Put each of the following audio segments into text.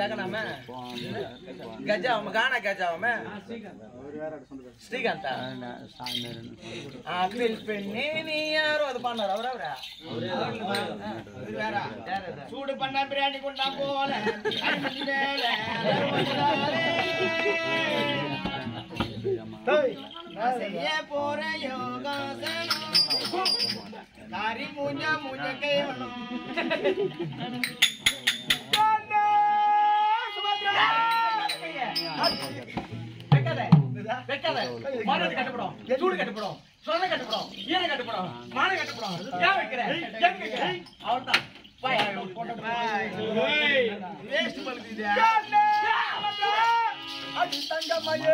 கேட்கலாமே கஜாவம கானா கஜாவம ஸ்ரீகாந்தா அப்பில் பெண்ணே நீ யாரோ அது பண்ணார் அவர் அவரா இது வேற யார் அது? சூடு பண்ண பிரியாணி கொண்டா போல அடிமதி மேல வருவதாலே. நான் செய்ய போற யோகாசனம் தாரி மூஞ்ச மூஞ்ச கைவனம் வைக்காத. வைக்காத. மானத்து கட்டுப்படும். சூடு கட்டுப்படும். சொரணை கட்டுப்படும். ஈரம் கட்டுப்படும். மானம் கட்டுப்படும். ஏன் வைக்கிற? ஏன் வைக்கிற? அவ்வளவுதான். போய், போட்டு போய். வேஸ்ட் பண்ணுது அடி தங்கமயே.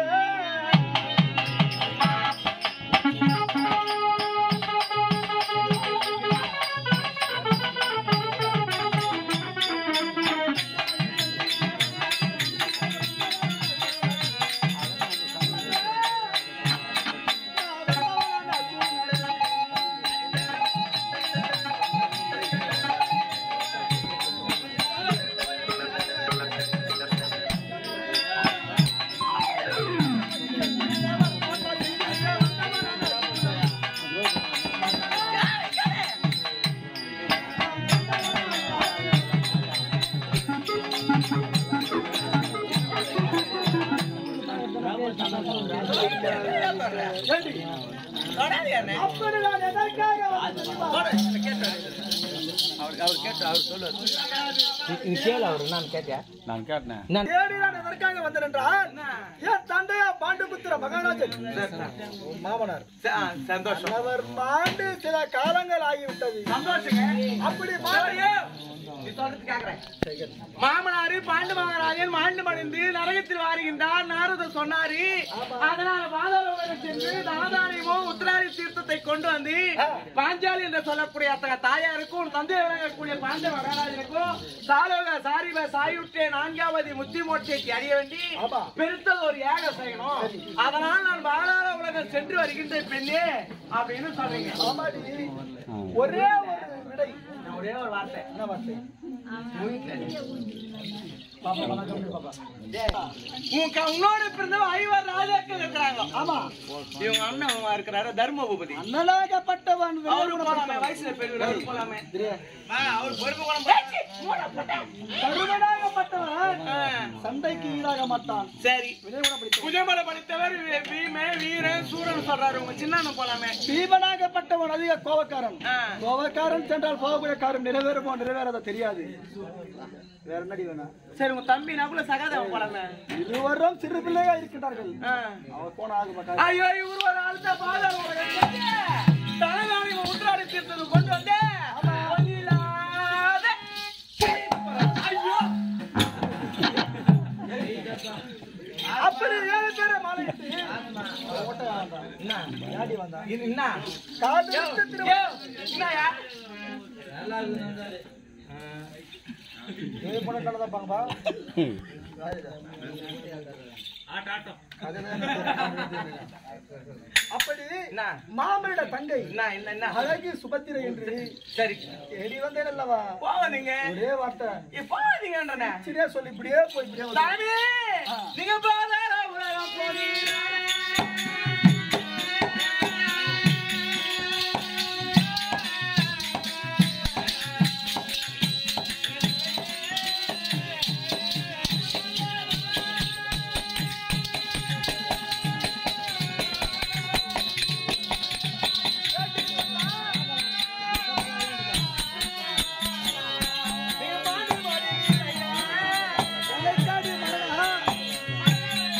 தொடாதே அண்ணே. தொடு, கேட்டாரு. அவர் அவர் கேட்டு அவர் சொல்லுவார் இது கேளு அவர் நான் கேட்டியா நான் கேட்டேன் நான் தேடி நான் எதற்காக வந்தேன் என்றால் என் தந்தையா பாண்டுபுத்திர மகாராஜன் உன் மாமனார் ச- சந்தோஷம் அவர் பாண்டு சில காலங்கள் ஆகிவிட்டது சந்தோஷங்க அப்படி மாலையே, நீ சொல்றது கேக்குறேன். மாமனாரு பாண்டு மகாராஜன் மாண்டு மணிந்து நரகத்தில் வாருகின்றார் நாரதர் சொன்னாரு அதனால பாதாள சென்று தனதானியமோ உத்தராரி தீர்த்தத்தை கொண்டு வந்து பாஞ்சாலி என்று சொல்லக்கூடிய அத்தகைய தாயாருக்கும் தந்தை விளங்கக்கூடிய பாண்ட மகாராஜனுக்கும் சாலோக சாரிவ சாயுற்றே நான்காவது முத்தி மோட்சத்தை அறிய வேண்டி பெருத்தது ஒரு யாக செய்யணும் அதனால் நான் பாதாள உலகம் சென்று வருகின்ற பெண்ணே அப்படின்னு சொல்றீங்க ஆமாடி ஒரே ஒரு விடை ஒரே ஒரு வார்த்தை என்ன வார்த்தை உன் க- உன்னோட பிறந்த ஐவர் ராஜாக்கள் இருக்கிறாங்க ஆமா இவங்க அண்ணன் அவன் இருக்கிறாரு தர்மபூபதி அண்ணலாகப்பட்டவன் அவரு போலாமே வயசுல பெரியவர் அவரு போலாமே அவர் பொறுப்பு குழம்பு கருமனாகப்பட்டவன் ஆ, சண்டைக்கு ஈடாக மாட்டான் சரி விதை கூட பிடிக்கும் புஜமலை படித்தவர் வி- வீமே வீரன் சூரன் சொல்றாரு உங்க சின்ன அண்ணன் போலாமே பீமனாகப்பட்டவன் அதிக கோபக்காரன் ஆ, கோபக்காரன் சென்றால் போகக்கூடிய காரியம் நிறைவேறுமோ நிறைவேறாத தெரியாது வேற என்னடி வேணா சரி உங்க தம்பி நகுல சகாதேவன் போலாமே இருவரும் சிறு பிள்ளையா இருக்கின்றார்கள் ஆ. அவர் போன ஆக மாட்டார் ஐயோ இவரு ஒரு ஆளுத பாதாள உலகத்துக்கு தலைநாளி உத்ராடி தீர்த்தது கொண்டு வந்து வழியில்லாத ஐயோ அப்படி ஏழு பேரை மாலையிட்டு யாடி வந்தான் இது என்ன காது யோ, விட்டு திரும்ப- யோ, என்னய்யா? ஏழு பொண்ணு நல்லதா பாங்கப்பா அப்படி என்ன? மாமனிட தங்கை என்ன, என்ன, என்ன? அழகி சுபத்திரை என்று சரி தேடி வந்தேன் அல்லவா போவாதீங்க ஒரே வார்த்தை போவாதீங்கன்றனே சரியா சொல்லி இப்படியே போய் இப்படியே வந்து- சாமி நீங்க பாதாள உலகம் போனீங்க உன்னைத்தாடி மகனா,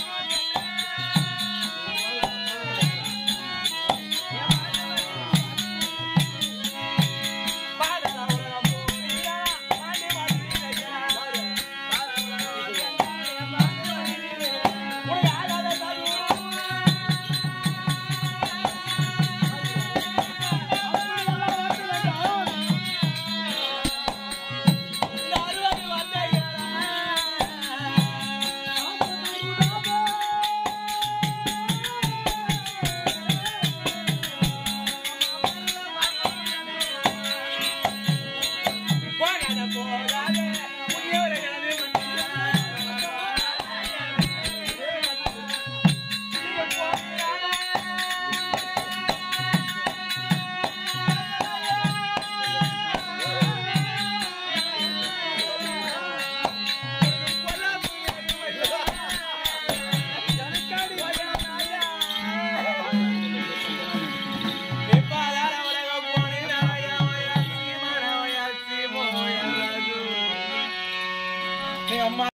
அம்மா